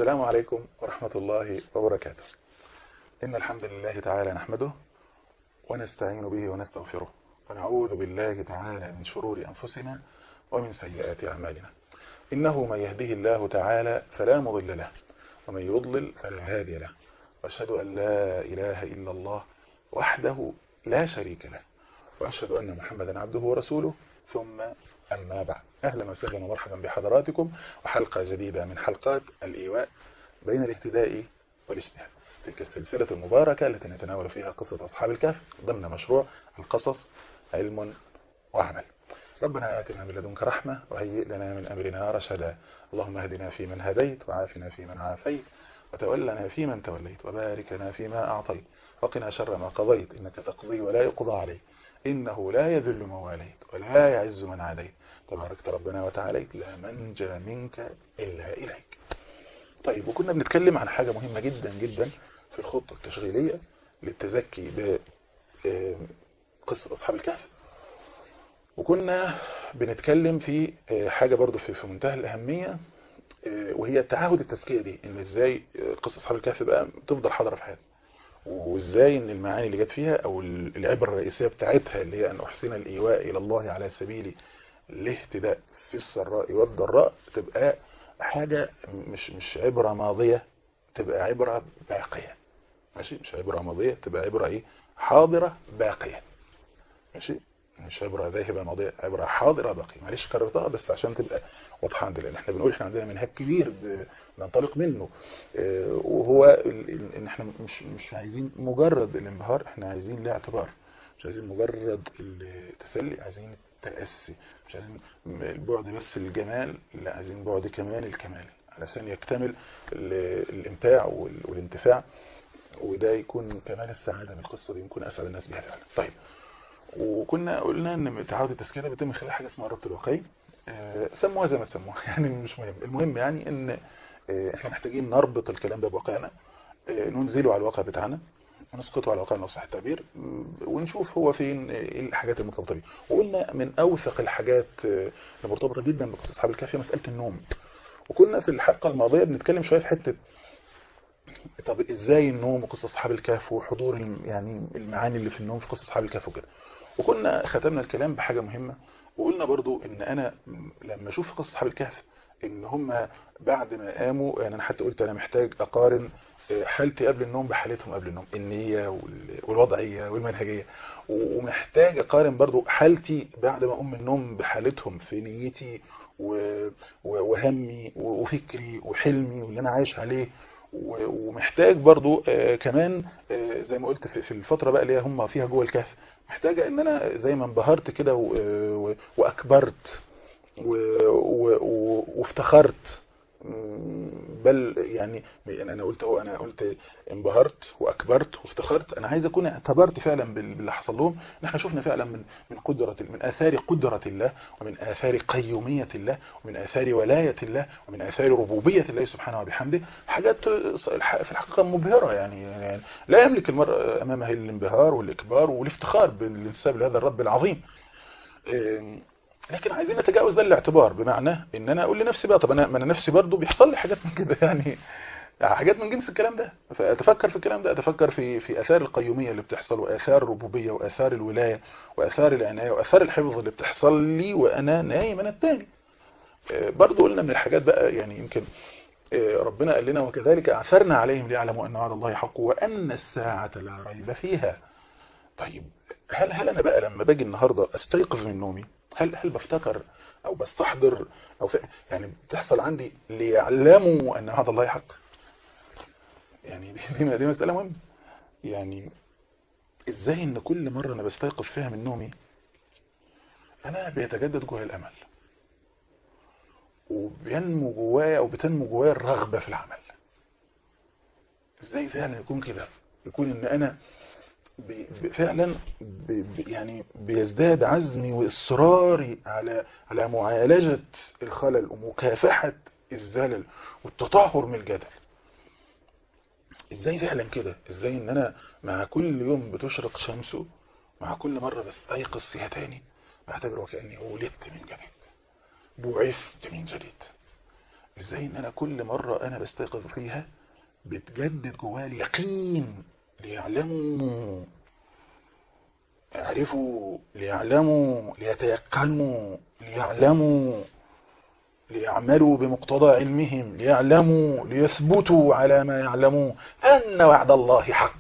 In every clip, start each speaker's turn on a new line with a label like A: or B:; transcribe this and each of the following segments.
A: السلام عليكم ورحمة الله وبركاته إن الحمد لله تعالى نحمده ونستعين به ونستغفره ونعوذ بالله تعالى من شرور أنفسنا ومن سيئات أعمالنا إنه من يهده الله تعالى فلا مضل له ومن يضلل فلا هادي له وأشهد أن لا إله إلا الله وحده لا شريك له وأشهد أن محمدا عبده ورسوله ثم أما بعد أهلا وسهلا ومرحبا بحضراتكم وحلقة جديدة من حلقات الإيواء بين الاهتداء والاجتهاد تلك السلسلة المباركة التي نتناول فيها قصة أصحاب الكهف ضمن مشروع القصص علم وعمل ربنا آتنا من لدنك رحمة وهيئ لنا من أمرنا رشدا اللهم اهدنا فيمن هديت وعافنا فيمن عافيت وتولنا فيمن توليت وبارك لنا فيما أعطيت وقنا شر ما قضيت إنك تقضي ولا يقضى عليك إنه لا يذل من واليت ولا يعز من عاديت تباركت ربنا وتعاليت لا منجى منك إلا إليك طيب وكنا بنتكلم عن حاجة مهمة جدا جدا في الخطة التشغيلية للتزكي بقصة أصحاب الكهف وكنا بنتكلم في حاجة برضو في منتهى الأهمية وهي تعاهد التزكية دي ان ازاي قصة أصحاب الكهف بقى تفضل حاضرة في حياتنا وازاي ان المعاني اللي جت فيها او العبرة الرئيسية بتاعتها اللي هي ان احسن الايواء الى الله على سبيل الاهتداء في السراء والضراء تبقى حاجة مش مش عبرة ماضية تبقى عبرة باقية ماشي مش عبرة ماضية تبقى عبرة ايه حاضرة باقية ماشي مش عبرة ذاهبة ماضية عبرة حاضرة باقية معلش كررتها بس عشان تبقى واضحة عندنا لان احنا بنقول احنا عندنا منهج كبير بننطلق منه وهو ان احنا مش مش عايزين مجرد الانبهار احنا عايزين الاعتبار مش عايزين مجرد التسلي عايزين التأسي مش عايزين البعد بس الجمال لا عايزين بعد كمان الكمال علشان يكتمل الامتاع والانتفاع وده يكون كمان السعادة بالقصة دي يكون أسعد الناس بها فعلا طيب وكنا قلنا ان تعاود التزكيه بيتم من خلال حاجه اسمها الربط الواقعي سموها زي ما تسموها يعني مش مهم المهم يعني ان احنا محتاجين نربط الكلام ده بواقعنا ننزله على الواقع بتاعنا ونسقطه على واقعنا صح التعبير ونشوف هو فين ايه الحاجات المرتبطه بيه وقلنا من اوثق الحاجات المرتبطه جدا بقصه اصحاب الكهف مساله النوم وكنا في الحلقه الماضيه بنتكلم شويه في حته طب ازاي النوم وقصه اصحاب الكهف وحضور يعني المعاني اللي في النوم في قصه اصحاب الكهف وكده وكنا ختمنا الكلام بحاجه مهمه وقلنا برضو ان انا لما اشوف قصه اصحاب الكهف ان هم بعد ما قاموا يعني انا حتى قلت انا محتاج اقارن حالتي قبل النوم بحالتهم قبل النوم النية والوضعية والمنهجية ومحتاج اقارن برضو حالتي بعد ما اقوم من النوم بحالتهم في نيتي وهمي وفكري وحلمي واللي انا عايش عليه ومحتاج برضو كمان زي ما قلت في الفترة بقى اللي هم فيها جوه الكهف محتاجة ان انا زي ما انبهرت كده واكبرت وافتخرت بل يعني انا قلت هو انا قلت انبهرت واكبرت وافتخرت انا عايز اكون اعتبرت فعلا باللي حصل لهم ان احنا شفنا فعلا من من قدره من اثار قدره الله ومن اثار قيوميه الله ومن اثار ولايه الله ومن اثار ربوبيه الله سبحانه وبحمده حاجات في الحقيقه مبهره يعني, يعني لا يملك المرء امامها الانبهار والاكبار والافتخار بالانتساب لهذا الرب العظيم لكن عايزين نتجاوز ده الاعتبار بمعنى ان انا اقول لنفسي بقى طب انا ما انا نفسي برضو بيحصل لي حاجات من كده يعني حاجات من جنس الكلام ده فاتفكر في الكلام ده اتفكر في في اثار القيوميه اللي بتحصل واثار الربوبيه واثار الولايه واثار العنايه واثار الحفظ اللي بتحصل لي وانا نايم انا التاني برضو قلنا من الحاجات بقى يعني يمكن ربنا قال لنا وكذلك اعثرنا عليهم ليعلموا ان وعد الله حق وان الساعه لا ريب فيها طيب هل هل انا بقى لما باجي النهارده استيقظ من نومي هل هل بفتكر او بستحضر او يعني بتحصل عندي ليعلموا ان هذا الله حق يعني دي دي مساله مهمه يعني ازاي ان كل مره انا بستيقظ فيها من نومي انا بيتجدد جوايا الامل وبينمو جوايا او بتنمو جوايا الرغبه في العمل ازاي فعلا يكون كده يكون ان انا فعلا يعني بيزداد عزمي واصراري على على معالجه الخلل ومكافحه الزلل والتطهر من الجدل ازاي فعلا كده ازاي ان انا مع كل يوم بتشرق شمسه مع كل مرة بستيقظ فيها تاني بعتبر وكأني ولدت من جديد بعثت من جديد ازاي ان انا كل مرة انا بستيقظ فيها بتجدد جوايا اليقين ليعلموا يعرفوا ليعلموا ليتيقنوا ليعلموا ليعملوا بمقتضى علمهم ليعلموا ليثبتوا على ما يعلمون أن وعد الله حق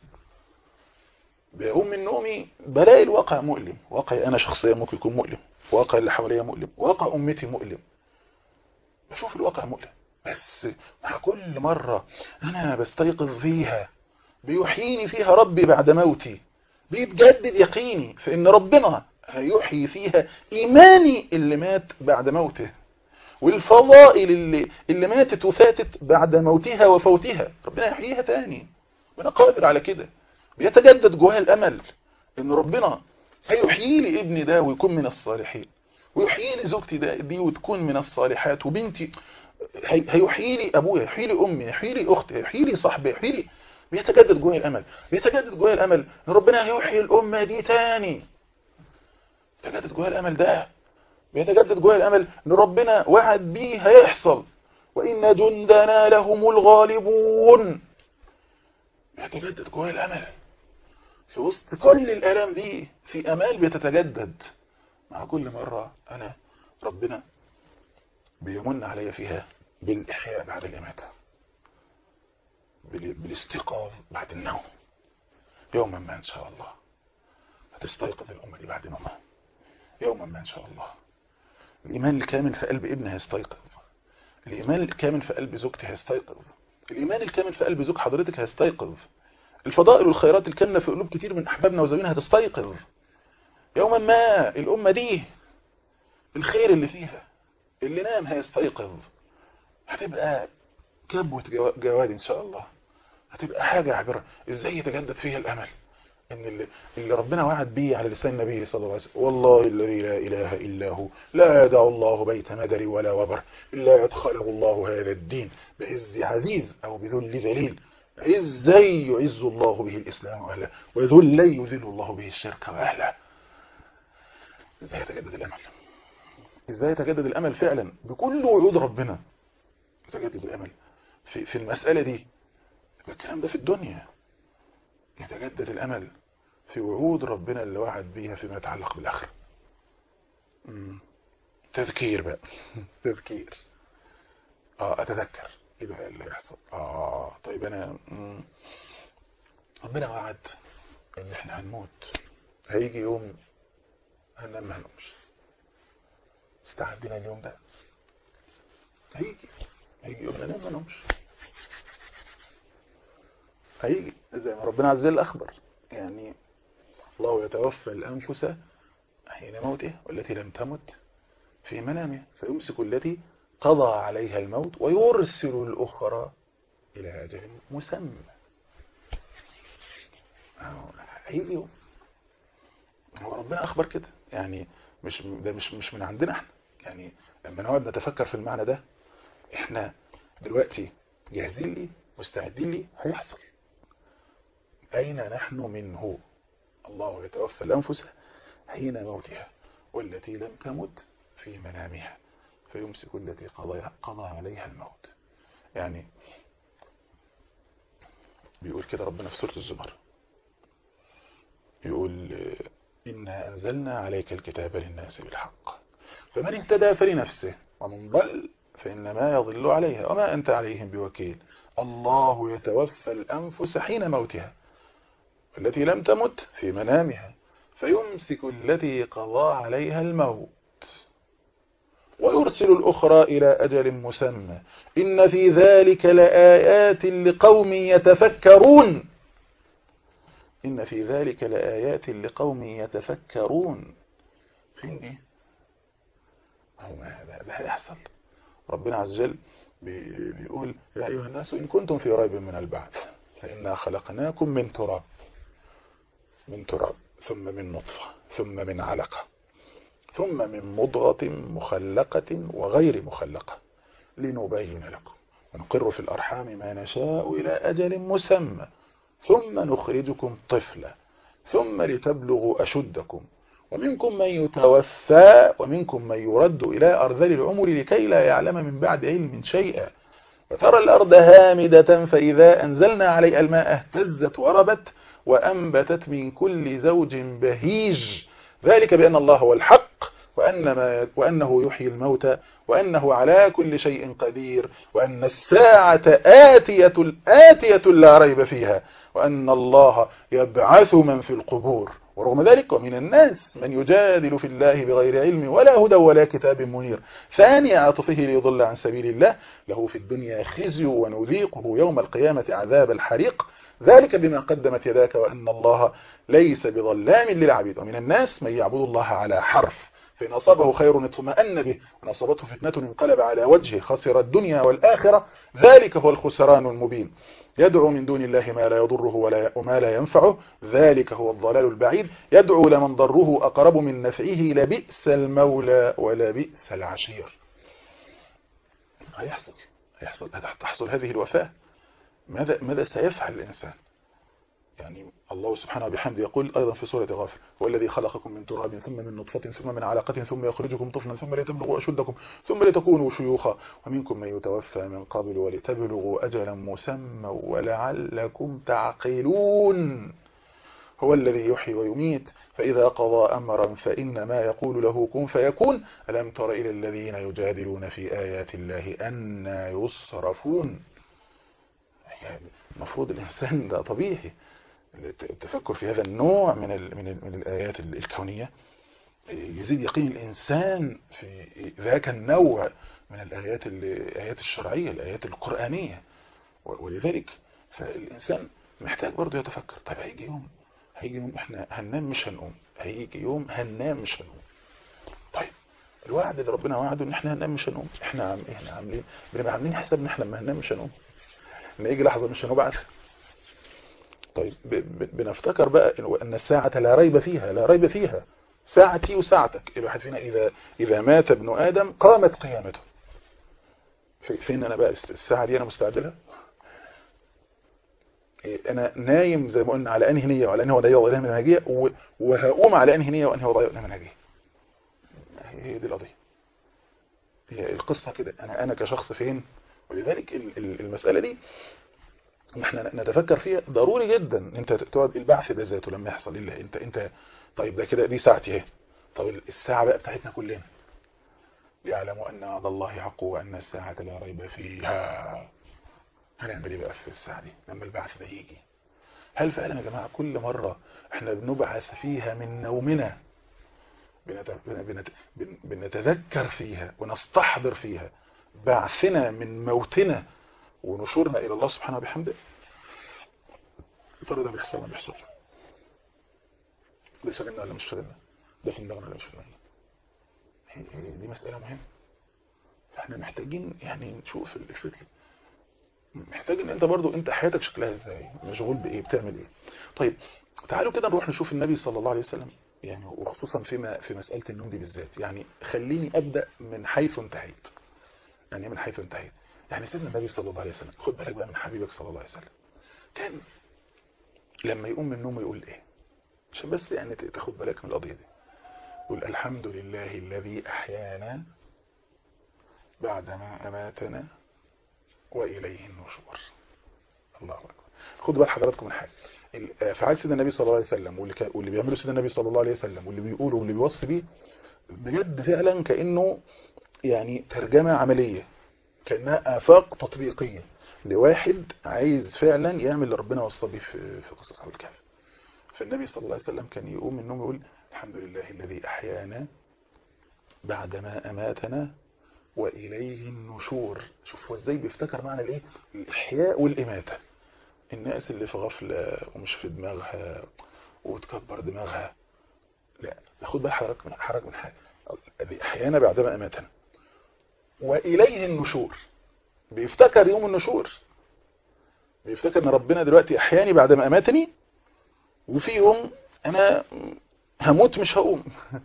A: بقوم من نومي بلاقي الواقع مؤلم واقعي أنا شخصيا ممكن يكون مؤلم واقع اللي حواليا مؤلم واقع أمتي مؤلم بشوف الواقع مؤلم بس مع كل مرة أنا بستيقظ فيها بيحييني فيها ربي بعد موتي بيتجدد يقيني في ان ربنا هيحيي فيها ايماني اللي مات بعد موته والفضائل اللي, اللي ماتت وفاتت بعد موتها وفوتها ربنا يحييها تاني ربنا قادر على كده بيتجدد جواها الامل ان ربنا هيحيي لي ابني ده ويكون من الصالحين ويحيي لي زوجتي ده دي وتكون من الصالحات وبنتي هيحيي لي ابويا هيحيي لي امي هيحيي لي اختي هيحيي لي صاحبي هيحيي لي بيتجدد جوايا الامل بيتجدد جوايا الامل ان ربنا هيحيي الامه دي تاني بيتجدد جوايا الامل ده بيتجدد جوايا الامل ان ربنا وعد بيه هيحصل وان جندنا لهم الغالبون بيتجدد جوايا الامل في وسط كل الالام دي في امال بيتتجدد مع كل مره انا ربنا بيمن عليا فيها بالاحياء بعد الاماته بالاستيقاظ بعد النوم يوما ما ان شاء الله هتستيقظ الامه دي بعد نومها يوما ما ان شاء الله الايمان الكامل في قلب ابنها هيستيقظ الايمان الكامل في قلب زوجتي هيستيقظ الايمان الكامل في قلب زوج حضرتك هيستيقظ الفضائل والخيرات الكامله في قلوب كتير من احبابنا وزميلنا هتستيقظ يوما ما الامه دي الخير اللي فيها اللي نام هيستيقظ هتبقى كبوة جواد ان شاء الله هتبقى حاجة عبرة ازاي يتجدد فيها الامل ان اللي, اللي ربنا وعد به على لسان النبي صلى الله عليه وسلم والله الذي لا اله الا هو لا يدع الله بيت مدر ولا وبر الا يدخله الله هذا الدين بعز عزيز او بذل ذليل ازاي يعز الله به الاسلام واهله وذل يذل الله به الشرك واهله ازاي يتجدد الامل ازاي يتجدد الامل فعلا بكل وعود ربنا يتجدد الامل في في المسألة دي الكلام ده في الدنيا يتجدد الأمل في وعود ربنا اللي وعد بيها فيما يتعلق بالآخرة تذكير بقى تذكير اه اتذكر ايه بقى اللي يحصل اه طيب انا مم. ربنا وعد ان احنا هنموت هيجي يوم هننام ما هنقومش استعدنا اليوم ده هيجي هيجي يوم ننام ما نقومش هيجي زي ما ربنا عز وجل أخبر يعني الله يتوفى الأنفس حين موتها والتي لم تمت في منامها فيمسك التي قضى عليها الموت ويرسل الأخرى إلى أجل مسمى هيجي يوم هو ربنا أخبر كده يعني مش ده مش مش من عندنا احنا يعني لما نقعد نتفكر في المعنى ده احنا دلوقتي جاهزين لي مستعدين لي هيحصل أين نحن منه الله يتوفى الأنفس حين موتها والتي لم تمت في منامها فيمسك التي قضى, قضى عليها الموت يعني بيقول كده ربنا في سورة الزمر يقول إنا أنزلنا عليك الكتاب للناس بالحق فمن اهتدى فلنفسه ومن ضل فإنما يضل عليها وما أنت عليهم بوكيل الله يتوفى الأنفس حين موتها التي لم تمت في منامها فيمسك التي قضى عليها الموت ويرسل الأخرى إلى أجل مسمى إن في ذلك لآيات لقوم يتفكرون إن في ذلك لآيات لقوم يتفكرون فين دي هو ده هيحصل ربنا عز وجل بيقول يا أيها الناس إن كنتم في ريب من البعث فإنا خلقناكم من تراب من تراب ثم من نطفة ثم من علقة ثم من مضغة مخلقة وغير مخلقة لنبين لكم ونقر في الأرحام ما نشاء إلى أجل مسمى ثم نخرجكم طفلا ثم لتبلغوا أشدكم ومنكم من يتوفى ومنكم من يرد إلى أرذل العمر لكي لا يعلم من بعد علم شيئا وترى الأرض هامدة فإذا أنزلنا عليها الماء اهتزت وربت وأنبتت من كل زوج بهيج ذلك بأن الله هو الحق وأن ما وأنه يحيي الموتى وأنه على كل شيء قدير وأن الساعة آتية آتية لا ريب فيها وأن الله يبعث من في القبور ورغم ذلك ومن الناس من يجادل في الله بغير علم ولا هدى ولا كتاب منير ثاني عاطفه ليضل عن سبيل الله له في الدنيا خزي ونذيقه يوم القيامة عذاب الحريق ذلك بما قدمت يداك وأن الله ليس بظلام للعبيد ومن الناس من يعبد الله على حرف فإن أصابه خير اطمأن به وإن أصابته فتنة انقلب على وجهه خسر الدنيا والآخرة ذلك هو الخسران المبين يدعو من دون الله ما لا يضره ولا وما لا ينفعه ذلك هو الضلال البعيد يدعو لمن ضره أقرب من نفعه لبئس المولى ولبئس العشير هيحصل هيحصل تحصل هذه الوفاة ماذا ماذا سيفعل الإنسان يعني الله سبحانه وبحمده يقول أيضا في سورة غافر هو الذي خلقكم من تراب ثم من نطفة ثم من علقة ثم يخرجكم طفلا ثم لتبلغوا أشدكم ثم لتكونوا شيوخا ومنكم من يتوفى من قبل ولتبلغوا أجلا مسمى ولعلكم تعقلون هو الذي يحيي ويميت فإذا قضى أمرا فإنما يقول له كن فيكون ألم تر إلى الذين يجادلون في آيات الله أن يصرفون المفروض الإنسان ده طبيعي التفكر في هذا النوع من ال من ال من الآيات الكونية يزيد يقين الإنسان في ذاك النوع من الآيات الآيات الشرعية الآيات القرآنية ولذلك فالإنسان محتاج برضه يتفكر طيب هيجي يوم هيجي يوم احنا هننام مش هنقوم هيجي يوم هننام مش هنقوم طيب الوعد اللي ربنا وعده ان احنا هننام مش هنقوم احنا عم احنا عاملين بنبقى عاملين حسابنا احنا لما هننام مش هنقوم ان يجي لحظه مش هنبعث طيب بنفتكر بقى ان الساعة لا ريب فيها لا ريب فيها ساعتي وساعتك الواحد فينا إذا, إذا مات ابن آدم قامت قيامته فين أنا بقى الساعة دي أنا مستعد لها أنا نايم زي ما قلنا على أنهي نية وعلى أنهي وضعية وضعية منهجية وهقوم على أنهي نية وأنهي وضعية منهجية هي دي القضية هي القصة كده أنا أنا كشخص فين ولذلك المسألة دي احنا نتفكر فيها ضروري جدا انت تقعد البعث ده ذاته لما يحصل الا انت انت طيب ده كده دي ساعتي اهي طب الساعه بقى بتاعتنا كلنا ليعلموا ان وعد الله حق وان الساعه لا ريب فيها هنعمل ايه بقى في الساعه دي لما البعث ده يجي هل فعلا يا جماعه كل مره احنا بنبعث فيها من نومنا بنتذكر فيها ونستحضر فيها بعثنا من موتنا ونشورنا إلى الله سبحانه وبحمده ترى ده بيحصل ولا بيحصل ده شغلنا ولا مش شغلنا ده في دماغنا ولا مش في دماغنا دي مسألة مهمة فاحنا محتاجين يعني نشوف الفكر محتاج ان انت برضو انت حياتك شكلها ازاي مشغول بايه بتعمل ايه طيب تعالوا كده نروح نشوف النبي صلى الله عليه وسلم يعني وخصوصا فيما في مسألة النوم دي بالذات يعني خليني ابدأ من حيث انتهيت يعني من حيث انتهيت يعني سيدنا النبي صلى الله عليه وسلم خد بالك بقى من حبيبك صلى الله عليه وسلم كان لما يقوم من النوم يقول ايه عشان بس يعني تاخد بالك من القضية دي يقول الحمد لله الذي أحيانا بعدما أماتنا وإليه النشور الله أكبر خدوا بال حضراتكم من حاجة فعال سيدنا النبي صلى الله عليه وسلم واللي, كان واللي بيعمله سيدنا النبي صلى الله عليه وسلم واللي بيقوله واللي بيوصي بيه بجد فعلا كأنه يعني ترجمة عملية كأنها آفاق تطبيقية لواحد عايز فعلا يعمل اللي ربنا وصى بيه في, في قصص أصحاب الكهف فالنبي صلى الله عليه وسلم كان يقوم من النوم يقول الحمد لله الذي أحيانا بعدما أماتنا وإليه النشور شوف هو ازاي بيفتكر معنى الايه الإحياء والإماتة الناس اللي في غفلة ومش في دماغها وتكبر دماغها لا خد بقى حضرتك من حضرتك من حاجة الذي أحيانا بعدما أماتنا وإليه النشور بيفتكر يوم النشور بيفتكر ان ربنا دلوقتي احياني بعد ما اماتني وفي يوم انا هموت مش هقوم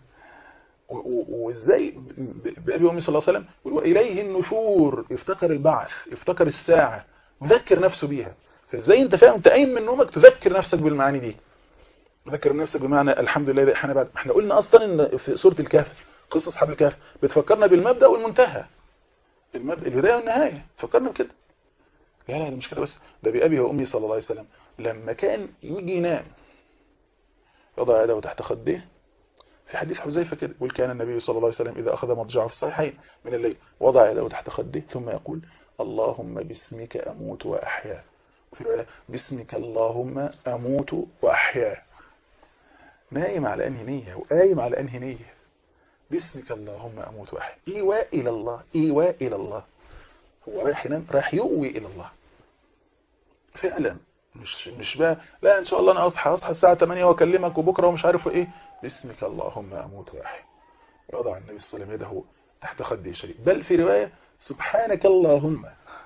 A: وازاي بأبي وامي صلى الله عليه وسلم وإليه النشور يفتكر البعث يفتكر الساعة يذكر نفسه بيها فازاي انت فاهم انت قايم من نومك تذكر نفسك بالمعاني دي ذكر نفسك بمعنى الحمد لله احنا بعد احنا قلنا اصلا ان في سوره الكهف قصه اصحاب الكهف بتفكرنا بالمبدا والمنتهى المبدا البدايه والنهايه تفكرنا بكده لا لا مش كده بس ده بأبي وأمي صلى الله عليه وسلم لما كان يجي ينام يضع يده تحت خده في حديث حذيفة كده يقول كان النبي صلى الله عليه وسلم إذا أخذ مضجعه في الصحيحين من الليل وضع يده تحت خده ثم يقول اللهم باسمك أموت وأحيا وفي رواية باسمك اللهم أموت وأحيا نايم على أنهي نية وقايم على أنهي نية باسمك اللهم أموت وأحيا إيواء إلى الله إيواء إلى الله هو رايح ينام رايح يؤوي إلى الله فعلا مش مش بقى لا ان شاء الله انا اصحى اصحى الساعه 8 واكلمك وبكره ومش عارف ايه باسمك اللهم اموت واحيا وضع النبي صلى الله عليه وسلم يده تحت خده الشريف بل في روايه سبحانك اللهم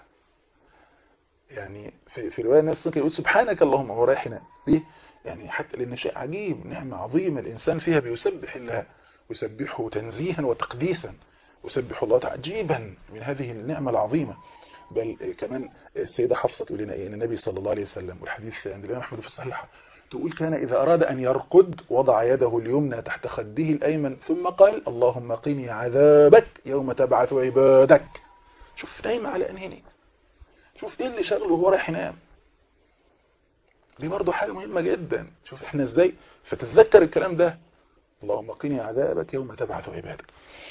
A: يعني في في روايه الناس كده يقول سبحانك اللهم هو رايح ينام ليه يعني حتى لان شيء عجيب نعمه عظيمه الانسان فيها بيسبح الله يسبحه تنزيها وتقديسا يسبح الله تعجيبا من هذه النعمه العظيمه بل كمان السيدة حفصة تقول لنا ايه ان النبي صلى الله عليه وسلم والحديث عند الإمام أحمد في الصحيحة تقول كان إذا أراد أن يرقد وضع يده اليمنى تحت خده الأيمن ثم قال اللهم قني عذابك يوم تبعث عبادك شوف نايم على أنهني شوف ايه اللي شغله وهو رايح ينام دي برضه حاجة مهمة جدا شوف احنا ازاي فتتذكر الكلام ده اللهم قني عذابك يوم تبعث عبادك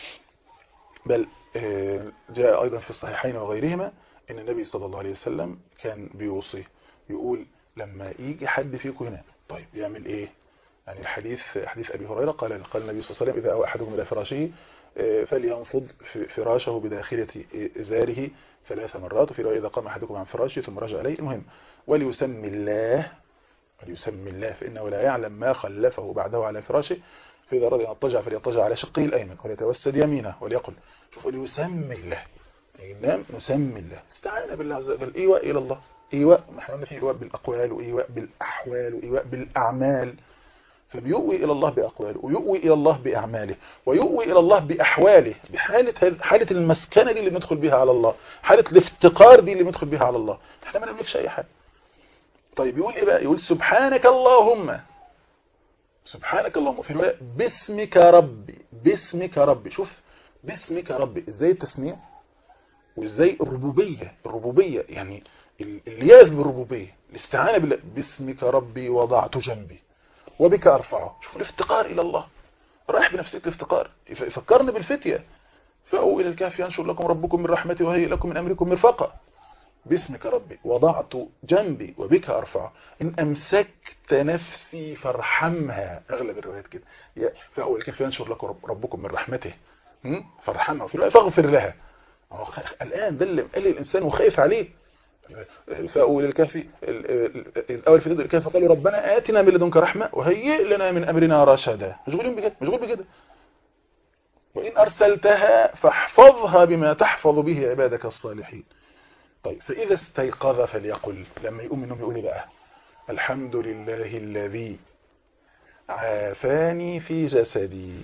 A: بل جاء أيضا في الصحيحين وغيرهما ان النبي صلى الله عليه وسلم كان بيوصي يقول لما يجي حد فيكم هنا طيب يعمل ايه يعني الحديث حديث ابي هريره قال قال النبي صلى الله عليه وسلم اذا اوى احدكم الى فراشه فلينفض فراشه بداخله ازاره ثلاث مرات وفي روايه اذا قام احدكم عن فراشه ثم رجع اليه المهم وليسمي الله وليسمي الله فانه لا يعلم ما خلفه بعده على فراشه فاذا اراد ان يضطجع فليضطجع على شقه الايمن وليتوسد يمينه وليقل شوف وليسمي الله ننام نسمي الله استعانة بالله عز وجل إيواء إلى الله إيواء احنا قلنا في إيواء بالأقوال وإيواء بالأحوال وإيواء بالأعمال فبيؤوي إلى الله بأقواله ويؤوي إلى الله بأعماله ويؤوي إلى الله بأحواله بحالة حالة المسكنة دي اللي ندخل بها على الله حالة الافتقار دي اللي ندخل بها على الله احنا ما نملكش أي حاجة طيب يقول إيه بقى يقول سبحانك اللهم سبحانك اللهم في رواية باسمك ربي باسمك ربي شوف باسمك ربي ازاي التسمية وازاي الربوبية الربوبية يعني الياذ بالربوبية الاستعانة بالله باسمك ربي وضعت جنبي وبك أرفعه شوف الافتقار إلى الله رايح بنفسية الافتقار يفكرني بالفتية فأو إلى الكهف ينشر لكم ربكم من رحمته وهي لكم من أمركم مرفقة باسمك ربي وضعت جنبي وبك أرفعه إن أمسكت نفسي فارحمها أغلب الروايات كده فأول الكهف ينشر لكم ربكم من رحمته فارحمها في فاغفر لها الآن ده اللي قال الإنسان وخايف عليه فأول الكهف الأول في ضد الكهف قالوا ربنا آتنا من لدنك رحمة وهيئ لنا من أمرنا رشدا مشغولين بكده مشغول بكده وإن أرسلتها فاحفظها بما تحفظ به عبادك الصالحين طيب فإذا استيقظ فليقل لما يقوم منهم يقول بقى الحمد لله الذي عافاني في جسدي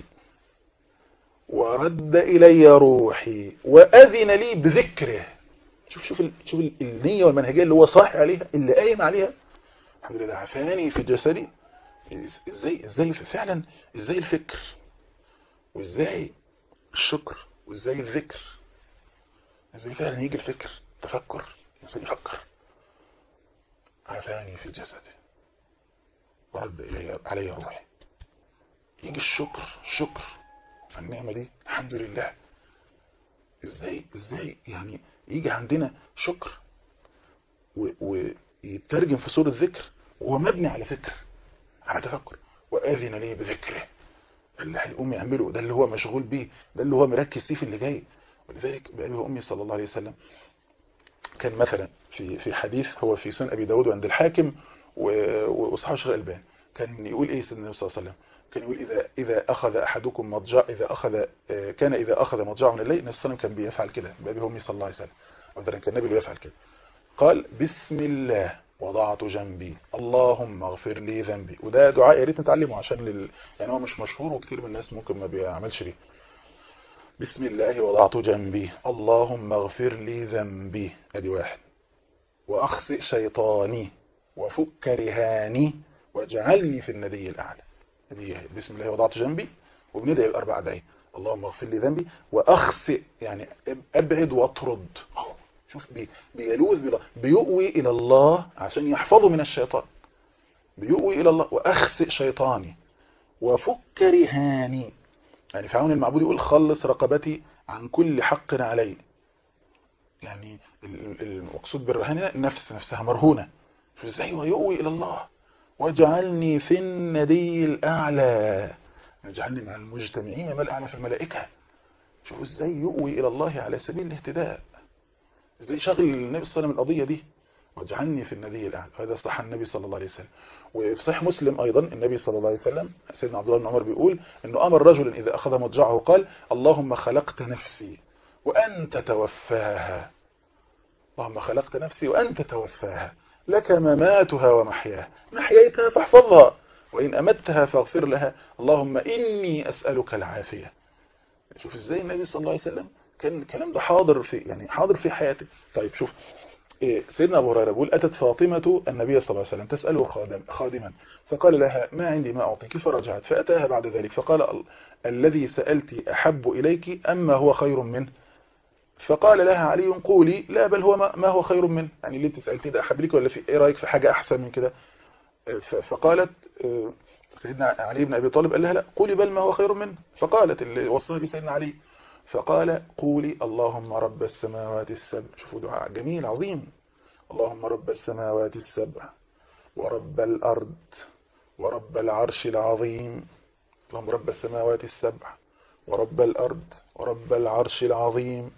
A: ورد إلي روحي وأذن لي بذكره شوف شوف شوف النية والمنهجية اللي هو صاحي عليها اللي قايم عليها الحمد لله عافاني في جسدي ازاي ازاي فعلا ازاي الفكر وازاي الشكر وازاي الذكر ازاي فعلا يجي الفكر تفكر ازاي يفكر عافاني في جسدي ورد إلي علي روحي يجي الشكر الشكر النعمة دي الحمد لله ازاي ازاي يعني يجي عندنا شكر ويترجم في صورة ذكر وهو مبني على فكر على تفكر وآذن لي بذكره اللي هيقوم يعمله ده اللي هو مشغول بيه ده اللي هو مركز فيه في اللي جاي ولذلك بأبي وأمي صلى الله عليه وسلم كان مثلا في في حديث هو في سنن أبي داود وعند الحاكم وصحابه الشيخ الألباني كان يقول إيه سيدنا النبي صلى الله عليه وسلم كان يقول إذا إذا أخذ أحدكم مضجع إذا أخذ كان إذا أخذ مضجع من الليل النبي صلى الله عليه وسلم كان بيفعل كده بأبي وأمي صلى الله عليه وسلم مثلا كان النبي بيفعل كده قال بسم الله وضعت جنبي اللهم اغفر لي ذنبي وده دعاء يا ريت نتعلمه عشان لل... يعني هو مش مشهور وكتير من الناس ممكن ما بيعملش بيه بسم الله وضعت جنبي اللهم اغفر لي ذنبي ادي واحد واخسئ شيطاني وفك رهاني واجعلني في الندي الأعلى دي بسم الله وضعت جنبي وبندعي الأربع أدعية اللهم اغفر لي ذنبي وأخسئ يعني أبعد وأطرد شوف بي بيلوذ بالله بيؤوي إلى الله عشان يحفظه من الشيطان بيؤوي إلى الله وأخسئ شيطاني وفك رهاني يعني فرعون المعبود يقول خلص رقبتي عن كل حق علي يعني المقصود بالرهان النفس نفسها مرهونة ازاي ويؤوي إلى الله واجعلني في الندي الأعلى اجعلني مع المجتمعين ما الأعلى في الملائكة شوفوا ازاي يؤوي إلى الله على سبيل الاهتداء ازاي شغل النبي صلى الله عليه وسلم القضية دي واجعلني في الندي الأعلى هذا صح النبي صلى الله عليه وسلم وفي صحيح مسلم أيضا النبي صلى الله عليه وسلم سيدنا عبد الله بن عمر بيقول أنه أمر رجلا إذا أخذ مضجعه قال اللهم خلقت نفسي وأنت توفاها اللهم خلقت نفسي وأنت توفاها لك مماتها ومحياها محييتها فاحفظها وإن أمتها فاغفر لها اللهم إني أسألك العافية شوف إزاي النبي صلى الله عليه وسلم كان الكلام ده حاضر في يعني حاضر في حياته طيب شوف سيدنا أبو هريرة بيقول أتت فاطمة النبي صلى الله عليه وسلم تسأله خادم خادما فقال لها ما عندي ما أعطيك فرجعت فأتاها بعد ذلك فقال الذي سألت أحب إليك أما هو خير منه فقال لها علي قولي لا بل هو ما هو خير منه يعني اللي انت سألتي ده أحب لك ولا في ايه رأيك في حاجة أحسن من كده فقالت سيدنا علي بن أبي طالب قال لها لا قولي بل ما هو خير منه فقالت اللي وصاها بي سيدنا علي فقال قولي اللهم رب السماوات السبع شوفوا دعاء جميل عظيم اللهم رب السماوات السبع ورب الأرض ورب العرش العظيم اللهم رب السماوات السبع ورب الأرض ورب العرش العظيم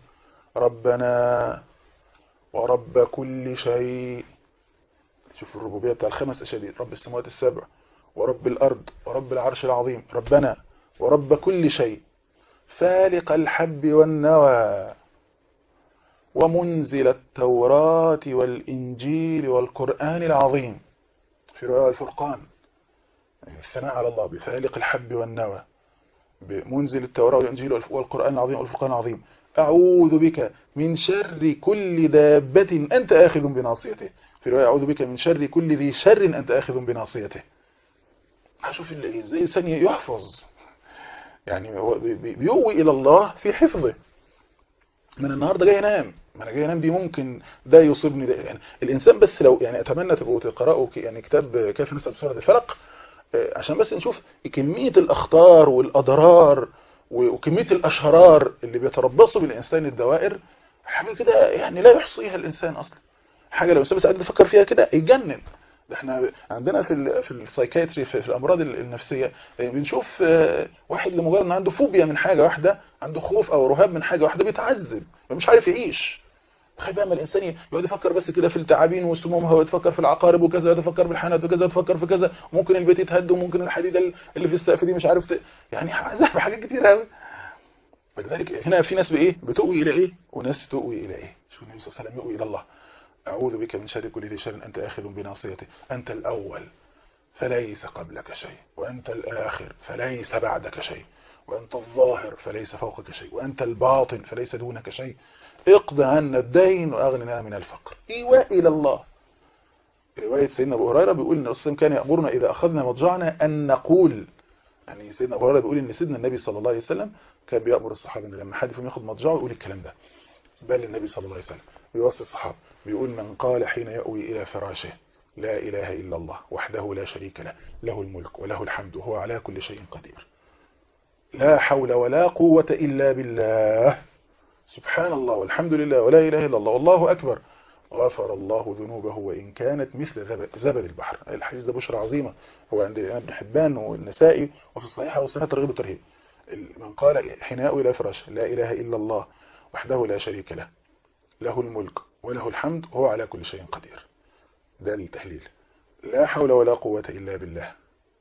A: ربنا ورب كل شيء شوف الربوبية بتاع الخمس أشياء رب السماوات السبع ورب الأرض ورب العرش العظيم ربنا ورب كل شيء فالق الحب والنوى ومنزل التوراة والإنجيل والقرآن العظيم في رواية الفرقان الثناء على الله بفالق الحب والنوى بمنزل التوراة والإنجيل والقرآن العظيم والفرقان العظيم أعوذ بك من شر كل دابة أنت آخذ بناصيته في رواية أعوذ بك من شر كل ذي شر أنت آخذ بناصيته هشوف ازاي الإنسان يحفظ يعني هو بيوي إلى الله في حفظه من النهاردة جاي ينام ما انا جاي انام دي ممكن ده يصيبني ده يعني الانسان بس لو يعني اتمنى تبقوا تقراوا يعني كتاب كيف نسب سوره الفلق عشان بس نشوف كميه الاخطار والاضرار وكميه الاشرار اللي بيتربصوا بالانسان الدوائر حاجه كده يعني لا يحصيها الانسان اصلا حاجه لو الانسان بس قاعد يفكر فيها كده يتجنن ده احنا عندنا في ال في السايكايتري في, في الامراض النفسيه بنشوف واحد لمجرد ان عنده فوبيا من حاجه واحده عنده خوف او رهاب من حاجه واحده بيتعذب مش عارف يعيش تخيل بقى ما الانسان يقعد يفكر بس كده في التعابين وسمومها ويتفكر في العقارب وكذا ويتفكر في الحانات وكذا ويتفكر في كذا وممكن البيت يتهد وممكن الحديده اللي في السقف دي مش عارف ت... يعني حاجات كتير قوي ولذلك هنا في ناس بايه بتؤوي الى ايه وناس تؤوي الى ايه شوف النبي صلى الله عليه وسلم يؤوي الى الله أعوذ بك من شر كل ذي شر أنت آخذ بناصيته أنت الأول فليس قبلك شيء وأنت الآخر فليس بعدك شيء وأنت الظاهر فليس فوقك شيء وأنت الباطن فليس دونك شيء اقض عنا الدين وأغننا من الفقر إيواء إلى الله رواية سيدنا أبو هريرة بيقول إن الرسول كان يأمرنا إذا أخذنا مضجعنا أن نقول يعني سيدنا أبو هريرة بيقول إن سيدنا النبي صلى الله عليه وسلم كان بيأمر الصحابة إن لما حد فيهم ياخد مضجعه يقول الكلام ده بل النبي صلى الله عليه وسلم بيوصي الصحابة بيقول من قال حين يأوي إلى فراشه لا إله إلا الله وحده لا شريك له له الملك وله الحمد وهو على كل شيء قدير لا حول ولا قوة إلا بالله سبحان الله والحمد لله ولا إله إلا الله والله أكبر غفر الله ذنوبه وإن كانت مثل زبد البحر الحديث ده بشرى عظيمة هو عند ابن حبان والنسائي وفي الصحيحة وصحيحة ترغيب الترهيب من قال حين يأوي إلى فراشه لا إله إلا الله وحده لا شريك له له الملك وله الحمد وهو على كل شيء قدير ده التهليل لا حول ولا قوة إلا بالله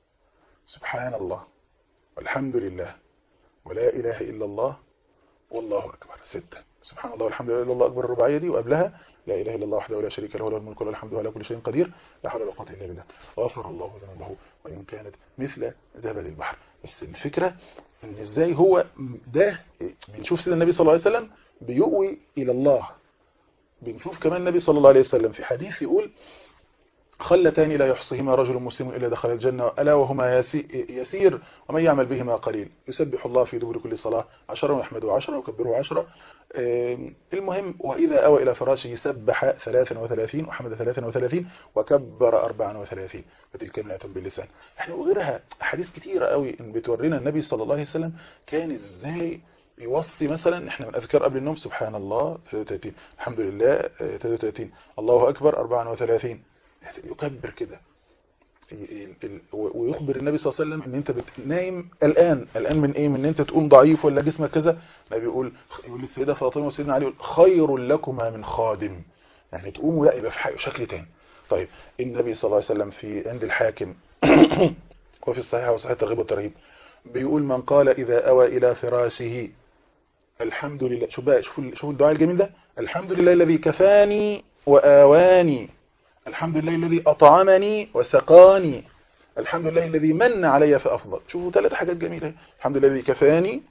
A: سبحان الله والحمد لله ولا إله إلا الله والله أكبر ستة سبحان الله والحمد لله الله أكبر الرباعية دي وقبلها لا إله إلا الله وحده ولا شريك له له الملك وله الحمد وله على كل شيء قدير لا حول ولا قوة إلا بالله غفر الله ذنوبه وإن كانت مثل زبد البحر بس الفكرة إن إزاي هو ده بنشوف سيدنا النبي صلى الله عليه وسلم بيؤوي إلى الله بنشوف كمان النبي صلى الله عليه وسلم في حديث يقول خلتان لا يحصيهما رجل مسلم إلا دخل الجنة ألا وهما يسي- يسير ومن يعمل بهما قليل يسبح الله في دبر كل صلاة عشرة ويحمده عشرة وكبره عشرة آم، المهم وإذا أوى إلى فراشه سبح ثلاثا وثلاثين وحمد ثلاثا وثلاثين وكبر أربعا وثلاثين فتلك مئة باللسان احنا وغيرها حديث كتيرة قوي ان بتورينا النبي صلى الله عليه وسلم كان ازاي يوصي مثلا احنا من اذكار قبل النوم سبحان الله 33 الحمد لله آه، 33 الله اكبر 34 يكبر كده ال- ال- ويخبر النبي صلى الله عليه وسلم ان انت بت- نايم الان الان من ايه من ان انت تقوم ضعيف ولا جسمك كذا النبي يقول يقول للسيده فاطمه وسيدنا علي يقول خير لكما من خادم يعني تقوموا لا يبقى في حق- شكل تاني طيب النبي صلى الله عليه وسلم في عند الحاكم وفي الصحيح وصحيح الترغيب والترهيب بيقول من قال اذا اوى الى فراشه الحمد لله شوف بقى شوفوا شوفوا الدعاء الجميل ده الحمد لله الذي كفاني وآواني الحمد لله الذي أطعمني وسقاني الحمد لله الذي من علي فأفضل شوفوا ثلاث حاجات جميلة الحمد لله الذي كفاني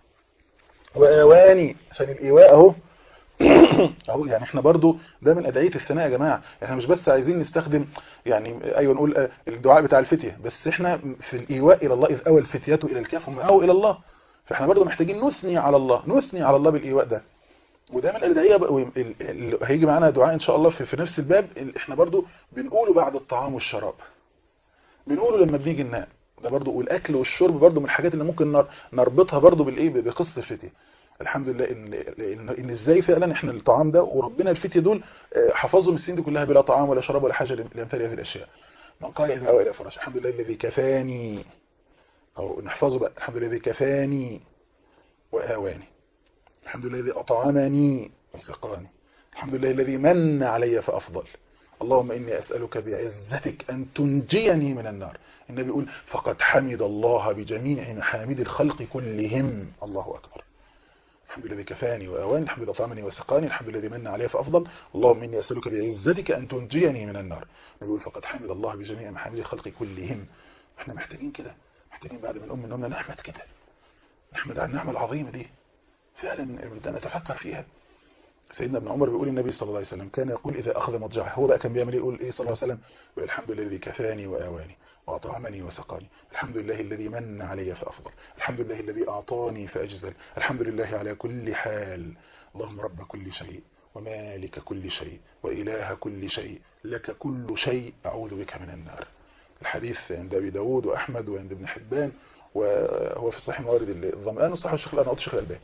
A: وآواني عشان الإيواء أهو اهو يعني احنا برضو ده من ادعيه الثناء يا جماعه احنا مش بس عايزين نستخدم يعني ايوه نقول آه، الدعاء بتاع الفتيه بس احنا في الايواء الى الله اذ اوى الفتيات الى الكهف هم اووا الى الله فاحنا برضو محتاجين نثني على الله نثني على الله بالايواء ده وده من الادعيه بقى وال- ال- اللي هيجي معانا دعاء ان شاء الله في, في نفس الباب ال- احنا برضو بنقوله بعد الطعام والشراب بنقوله لما بنيجي ننام ده برضو والاكل والشرب برضو من الحاجات اللي ممكن نر- نربطها برضو بالايه بقصه الفتيه الحمد لله ان ان, إن ازاي فعلا احنا الطعام ده وربنا الفتيه دول آه، حفظهم السنين دي كلها بلا طعام ولا شراب ولا حاجه لامثال هذه الاشياء من قال اذا اوى الى فراش الحمد لله الذي كفاني او نحفظه بقى الحمد لله الذي كفاني واواني الحمد لله الذي اطعمني وسقاني الحمد لله الذي من علي فافضل اللهم اني اسالك بعزتك ان تنجيني من النار النبي يقول فقد حمد الله بجميع محامد الخلق كلهم الله اكبر الحمد لله كفاني وأواني الحمد لله طعمني وسقاني الحمد لله من علي فأفضل اللهم إني أسألك بعزتك أن تنجيني من النار نقول فقد حمد الله بجميع محامد الخلق كلهم احنا محتاجين كده محتاجين بعد ما نقوم من نومنا نحمد كده نحمد على النعمة العظيمة دي فعلا بدنا نتفكر فيها سيدنا ابن عمر بيقول النبي صلى الله عليه وسلم كان يقول إذا أخذ مضجعه هو بقى كان بيعمل إيه يقول إيه صلى الله عليه وسلم يقول الحمد لله الذي كفاني وآواني وأطعمني وسقاني الحمد لله الذي من علي فأفضل الحمد لله الذي أعطاني فأجزل الحمد لله على كل حال اللهم رب كل شيء ومالك كل شيء وإله كل شيء لك كل شيء أعوذ بك من النار الحديث عند أبي داود وأحمد وعند ابن حبان وهو في صحيح موارد الظمآن وصحيح الشيخ الأرناؤوط الشيخ الألباني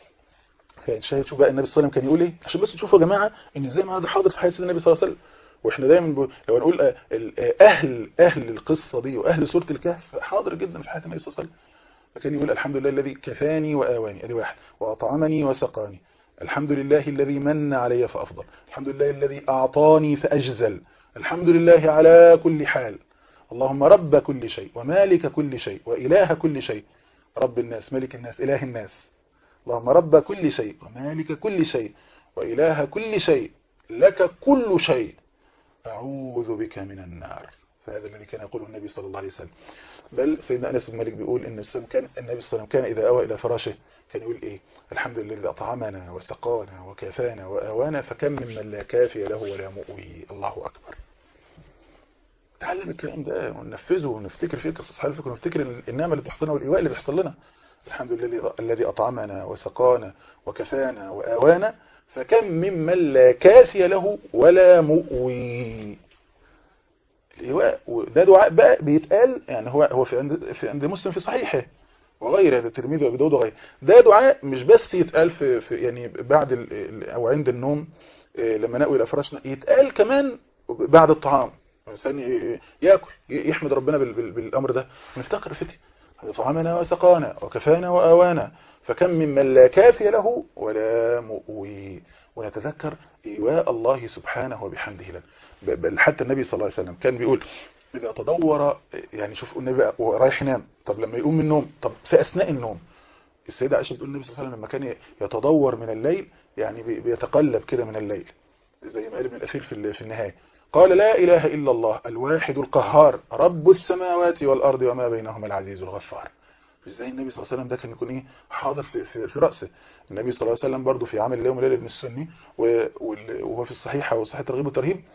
A: فشاهد شوف بقى النبي صلى الله عليه وسلم كان يقول ايه عشان بس تشوفوا يا جماعه ان ازاي ما ده حاضر في حياه سيدنا النبي صلى الله عليه وسلم واحنا دايما ب... لو نقول آه، ال- آه، اهل اهل القصه دي واهل سوره الكهف حاضر جدا في حياه النبي صلى الله عليه وسلم فكان يقول الحمد لله الذي كفاني واواني ادي واحد واطعمني وسقاني الحمد لله الذي من علي فافضل الحمد لله الذي اعطاني فاجزل الحمد لله على كل حال اللهم رب كل شيء ومالك كل شيء واله كل شيء رب الناس ملك الناس اله الناس اللهم رب كل شيء ومالك كل شيء وإله كل شيء لك كل شيء أعوذ بك من النار فهذا الذي كان يقوله النبي صلى الله عليه وسلم بل سيدنا أنس بن مالك بيقول إن السلام كان النبي صلى الله عليه وسلم كان إذا أوى إلى فراشه كان يقول إيه الحمد لله الذي أطعمنا وسقانا وكافانا وآوانا فكم ممن لا كافي له ولا مؤوي الله أكبر تعلم الكلام ده وننفذه ونفتكر فيه قصص حلفك ونفتكر النعمة اللي بتحصل لنا والإيواء اللي بيحصل لنا الحمد لله الذي- الذي أطعمنا وسقانا وكفانا وآوانا فكم ممن لا كافي له ولا مؤوي الإيواء وده دعاء بقى بيتقال يعني هو هو في عند في عند مسلم في صحيحه وغيره هذا الترمذي وابي داود وغيره ده دعاء مش بس يتقال في, في يعني بعد ال- ال- او عند النوم إيه، لما نأوي الى فراشنا يتقال كمان بعد الطعام الانسان ي- ياكل ي- يحمد ربنا بال- بال- بالامر ده ونفتكر فتي طعامنا وسقانا وكفانا واوانا فكم ممن لا كافي له ولا مؤوي ونتذكر ايواء الله سبحانه وبحمده لنا ب- بل حتى النبي صلى الله عليه وسلم كان بيقول إذا تدور يعني شوف النبي بقى وهو رايح ينام طب لما يقوم من النوم طب في أثناء النوم السيدة عائشة بتقول النبي صلى الله عليه وسلم لما كان يتدور من الليل يعني بي- بيتقلب كده من الليل زي ما قال ابن الأثير في ال- في النهاية قال لا إله إلا الله الواحد القهار رب السماوات والأرض وما بينهما العزيز الغفار ازاي النبي صلى الله عليه وسلم ده كان يكون ايه حاضر في, في, في رأسه النبي صلى الله عليه وسلم برضه في عمل اليوم والليله ابن السني و- وال- وهو في الصحيحه وصحيح الترغيب والترهيب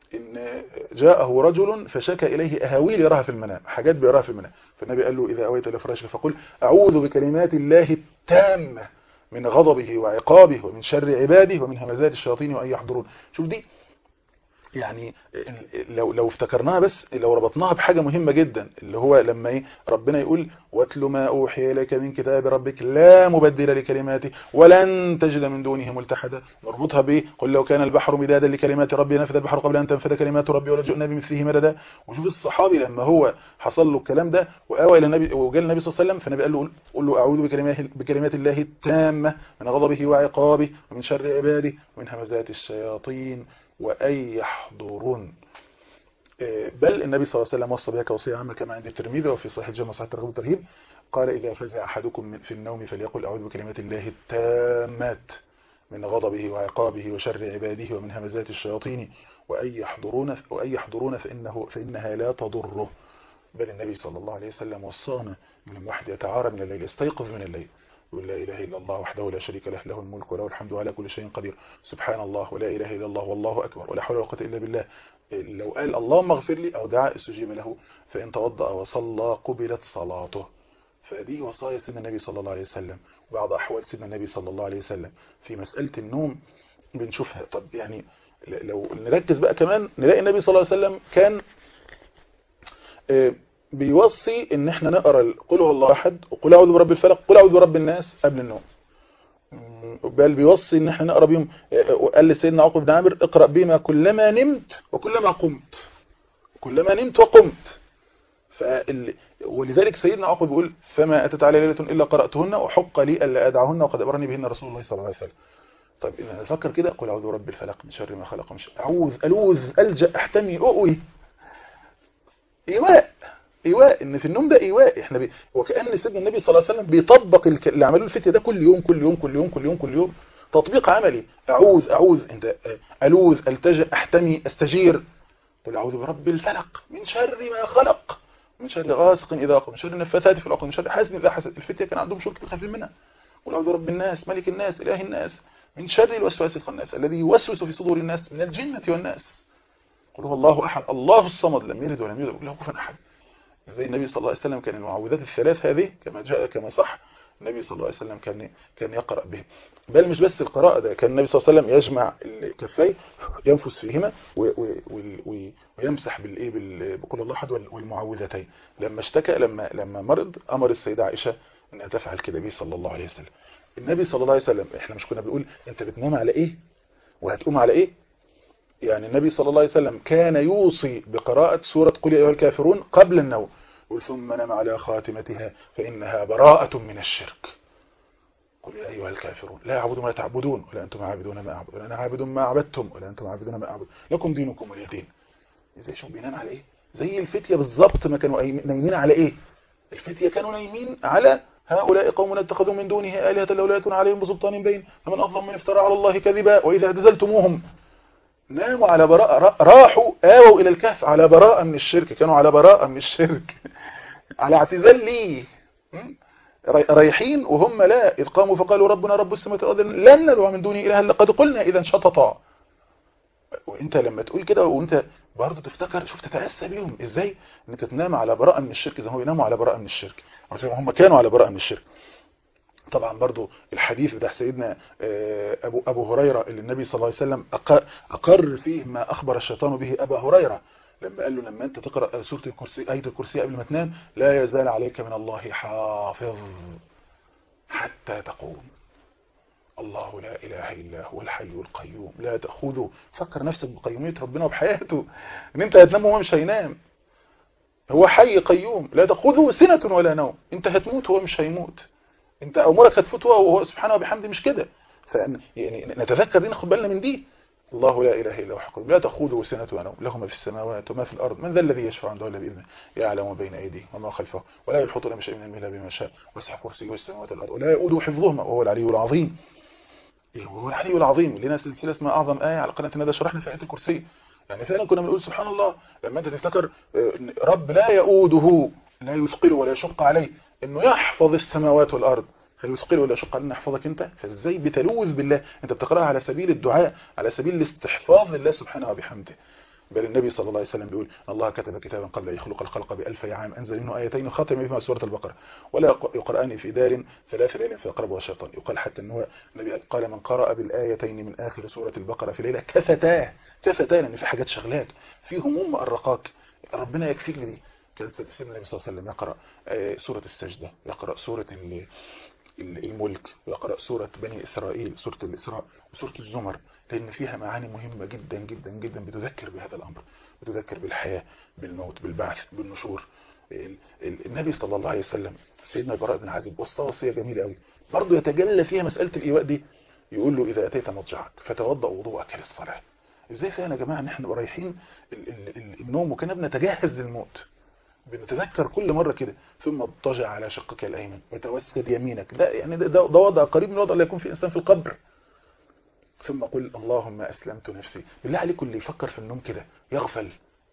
A: ان جاءه رجل فشكى اليه اهاويل يراها في المنام حاجات بيراها في المنام فالنبي قال له اذا اويت الى فراشك فقل اعوذ بكلمات الله التامه من غضبه وعقابه ومن شر عباده ومن همزات الشياطين وان يحضرون شوف دي يعني لو لو افتكرناها بس لو ربطناها بحاجة مهمة جدا اللي هو لما ايه ربنا يقول واتل ما اوحي اليك من كتاب ربك لا مبدل لكلماته ولن تجد من دونه ملتحدا نربطها بايه قل لو كان البحر مدادا لكلمات ربي نفذ البحر قبل ان تنفذ كلمات ربي ولا جئنا بمثله مددا وشوف الصحابي لما هو حصل له الكلام ده واوى الى النبي وجاء النبي صلى الله عليه وسلم فالنبي قال له قل له اعوذ بكلمات بكلمات الله التامه من غضبه وعقابه ومن شر عباده ومن همزات الشياطين وأن يحضرون بل النبي صلى الله عليه وسلم وصى بها كوصية عامة كما عند الترمذي وفي صحيح الجامع صحيح الترغيب والترهيب قال إذا فزع أحدكم في النوم فليقل أعوذ بكلمات الله التامات من غضبه وعقابه وشر عباده ومن همزات الشياطين وأن يحضرون وأن يحضرون فإنه فإنها لا تضره بل النبي صلى الله عليه وسلم وصانا من الواحد يتعارى من الليل يستيقظ من الليل يقول لا إله إلا الله وحده لا شريك له له الملك وله الحمد على كل شيء قدير سبحان الله ولا إله إلا الله والله أكبر ولا حول ولا قوة إلا بالله لو قال اللهم اغفر لي أو دعا استجيب له فإن توضأ وصلى قبلت صلاته فدي وصايا سيدنا النبي صلى الله عليه وسلم وبعض أحوال سيدنا النبي صلى الله عليه وسلم في مسألة النوم بنشوفها طب يعني لو نركز بقى كمان نلاقي النبي صلى الله عليه وسلم كان بيوصي ان احنا نقرا قل هو الله احد وقل اعوذ برب الفلق قل اعوذ برب الناس قبل النوم بل بيوصي ان احنا نقرا بيهم وقال لسيدنا عقب بن عامر اقرا بما كلما نمت وكلما قمت كلما نمت وقمت فال... ولذلك سيدنا عقب بيقول فما اتت علي ليله الا قراتهن وحق لي الا ادعهن وقد امرني بهن رسول الله صلى الله عليه وسلم طيب اذا نفكر كده قل اعوذ برب الفلق من شر ما خلق مش اعوذ الوذ الجا احتمي اؤوي ايواء ايواء ان في النوم ده ايواء احنا بي... وكأن سيدنا النبي صلى الله عليه وسلم بيطبق الك... اللي عملوه الفتية ده كل يوم كل يوم كل يوم كل يوم كل يوم تطبيق عملي اعوذ اعوذ انت الوذ التجأ احتمي استجير قل اعوذ برب الفلق من شر ما خلق من شر غاسق اذا وقب من شر النفاثات في العقد من شر حاسد اذا حسد الفتية كان عندهم شرك خايفين منها قل اعوذ برب الناس ملك الناس اله الناس من شر الوسواس الخناس الذي يوسوس في صدور الناس من الجنة والناس قل هو الله احد الله الصمد لم يلد ولم يولد له كفوا احد زي النبي صلى الله عليه وسلم كان المعوذات الثلاث هذه كما جاء كما صح النبي صلى الله عليه وسلم كان كان يقرأ به بل مش بس القراءة ده كان النبي صلى الله عليه وسلم يجمع الكفين ينفس فيهما ويمسح بالايه بقول الله احد والمعوذتين لما اشتكى لما لما مرض امر السيدة عائشة انها تفعل كده به صلى الله عليه وسلم النبي صلى الله عليه وسلم احنا مش كنا بنقول انت بتنام على ايه وهتقوم على ايه يعني النبي صلى الله عليه وسلم كان يوصي بقراءة سورة قل يا أيها الكافرون قبل النوم ثم نم على خاتمتها فإنها براءة من الشرك قل يا أيها الكافرون لا أعبد ما تعبدون ولا أنتم عابدون ما أعبد ولا أنا عابد ما عبدتم ولا أنتم عابدون ما أعبد لكم دينكم ولي دين زي شو بينام على إيه زي الفتية بالظبط ما كانوا نايمين على إيه الفتية كانوا نايمين على هؤلاء قوم اتخذوا من دونه آلهة لولا يأتون عليهم بسلطان بين فمن أظلم من افترى على الله كذبا وإذا اعتزلتموهم ناموا على براءة راحوا آووا إلى الكهف على براءة من الشرك كانوا على براءة من الشرك على اعتزال ليه رايحين وهم لا إذ قاموا فقالوا ربنا رب السماوات والأرض لن ندعو من دونه إلها لقد قلنا إذا شططا وانت لما تقول كده وانت برضه تفتكر شوف تتأسى بيهم ازاي انك تنام على براءة من الشرك زي ما هم بيناموا على براءة من الشرك زي ما هم كانوا على براءة من الشرك طبعا برضو الحديث بتاع سيدنا أبو, أبو هريرة اللي النبي صلى الله عليه وسلم أقر فيه ما أخبر الشيطان به أبا هريرة لما قال له لما أنت تقرأ سورة الكرسي آية الكرسي قبل ما تنام لا يزال عليك من الله حافظ حتى تقوم الله لا إله إلا هو الحي القيوم لا تأخذه فكر نفسك بقيومية ربنا وبحياته ان انت هتنام وهو مش هينام هو حي قيوم لا تأخذه سنة ولا نوم انت هتموت وهو مش هيموت انت امورك هتفوت وهو سبحانه وبحمده مش كده يعني نتذكر دي ناخد بالنا من دي الله لا اله الا هو حق لا تاخذه سنه ونوم له ما في السماوات وما في الارض من ذا الذي يشفع عنده الا باذنه يعلم ما بين ايديه وما خلفه ولا يحيطون بشيء من علمه بما شاء وسع كرسيه السماوات والارض ولا يؤوده حفظهما وهو العلي العظيم وهو العلي العظيم لنا سلسله اسمها اعظم ايه على قناه الندى شرحنا في ايه الكرسي يعني فعلا كنا بنقول سبحان الله لما انت تفتكر رب لا يؤوده لا يثقله ولا يشق عليه انه يحفظ السماوات والارض هل يثقل ولا يشق علينا يحفظك انت فازاي بتلوذ بالله انت بتقراها على سبيل الدعاء على سبيل الاستحفاظ لله سبحانه وبحمده بل النبي صلى الله عليه وسلم بيقول الله كتب كتابا قبل أن يخلق الخلق بألف عام أنزل منه آيتين خاتم بهما سورة البقرة ولا يقرآن في دار ثلاث ليال فيقربها الشيطان يقال حتى أنه النبي قال من قرأ بالآيتين من آخر سورة البقرة في ليلة كفتاه كفتاه لأن في حاجات شغلاك في هموم مقرقاك ربنا يكفيك دي كان سيدنا النبي صلى الله عليه وسلم يقرأ سورة السجدة يقرأ سورة الملك ويقرأ سورة بني إسرائيل سورة الإسراء وسورة الزمر لأن فيها معاني مهمة جدا جدا جدا بتذكر بهذا الأمر بتذكر بالحياة بالموت بالبعث بالنشور النبي صلى الله عليه وسلم سيدنا البراء بن عازب وصى وصية جميلة قوي برضه يتجلى فيها مسألة الإيواء دي يقول له إذا أتيت مضجعك فتوضأ وضوءك للصلاة إزاي فعلا يا جماعة إن إحنا رايحين النوم وكنا بنتجهز للموت بنتذكر كل مرة كده ثم اضطجع على شقك الأيمن وتوسد يمينك ده يعني ده, ده, ده وضع قريب من الوضع اللي يكون فيه إنسان في القبر ثم قل اللهم أسلمت نفسي بالله عليكم اللي يفكر في النوم كده يغفل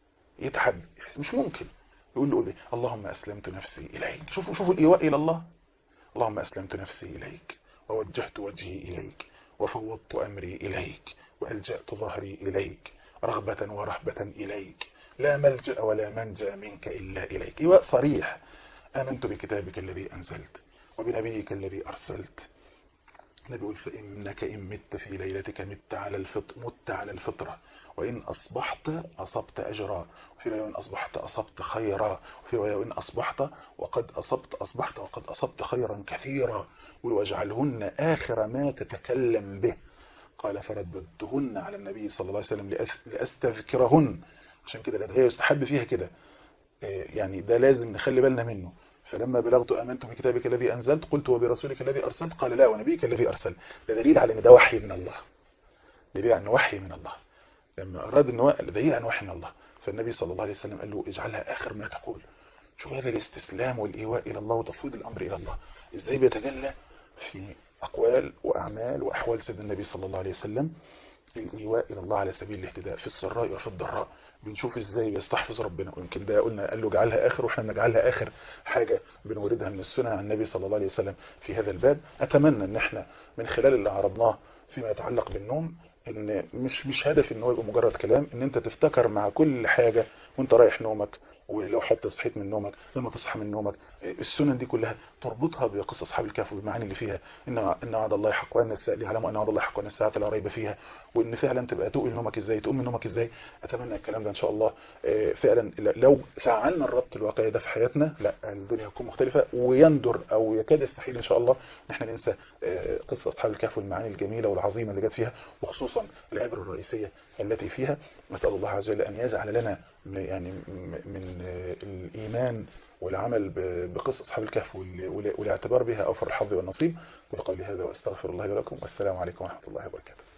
A: يتعب مش ممكن يقول له اللهم أسلمت نفسي إليك شوفوا شوفوا الإيواء إلى الله اللهم أسلمت نفسي إليك ووجهت وجهي إليك وفوضت أمري إليك وألجأت ظهري إليك رغبة ورهبة إليك لا ملجأ ولا منجا منك إلا إليك إيواء صريح آمنت بكتابك الذي أنزلت وبنبيك الذي أرسلت النبي يقول فإنك إن مت في ليلتك مت على الفطر مت على الفطرة وإن أصبحت أصبت أجرا وفي رواية إن أصبحت أصبت خيرا وفي رواية إن أصبحت وقد أصبت أصبحت وقد أصبت خيرا كثيرا واجعلهن آخر ما تتكلم به قال فرددتهن على النبي صلى الله عليه وسلم لأستذكرهن عشان كده الأدعية يستحب فيها كده يعني ده لازم نخلي بالنا منه فلما بلغت آمنت بكتابك الذي أنزلت قلت وبرسولك الذي أرسلت قال لا ونبيك الذي أرسلت ده دليل على أن ده وحي من الله دليل على أنه وحي من الله لما أراد أنه دليل عن وحي من الله فالنبي صلى الله عليه وسلم قال له اجعلها آخر ما تقول شو هذا الاستسلام والإيواء إلى الله وتفويض الأمر إلى الله إزاي بيتجلى في أقوال وأعمال وأحوال سيدنا النبي صلى الله عليه وسلم الإيواء إلى الله على سبيل الاهتداء في السراء وفي الضراء بنشوف ازاي بيستحفظ ربنا ويمكن ده قلنا قال له اجعلها اخر واحنا نجعلها اخر حاجة بنوردها من السنة عن النبي صلى الله عليه وسلم في هذا الباب اتمنى ان احنا من خلال اللي عرضناه فيما يتعلق بالنوم ان مش مش هدف ان هو يبقى مجرد كلام ان انت تفتكر مع كل حاجة وانت رايح نومك ولو حتى صحيت من نومك لما تصحى من نومك السنن دي كلها تربطها بقصص اصحاب الكهف والمعاني اللي فيها ان ان وعد الله حق وان السائل يعلموا ان وعد الله حق وان الساعه لا ريب فيها وان فعلا تبقى تقوم نومك ازاي تقوم من نومك ازاي اتمنى الكلام ده ان شاء الله فعلا لو فعلنا الربط الواقعي ده في حياتنا لا الدنيا هتكون مختلفه ويندر او يكاد يستحيل ان شاء الله ان احنا ننسى قصه اصحاب الكهف والمعاني الجميله والعظيمه اللي جت فيها وخصوصا العبره الرئيسيه التي فيها نسال الله عز وجل ان يجعل لنا يعني من الإيمان والعمل بقصة أصحاب الكهف والاعتبار بها أوفر الحظ والنصيب وقال هذا وأستغفر الله ولكم والسلام عليكم ورحمة الله وبركاته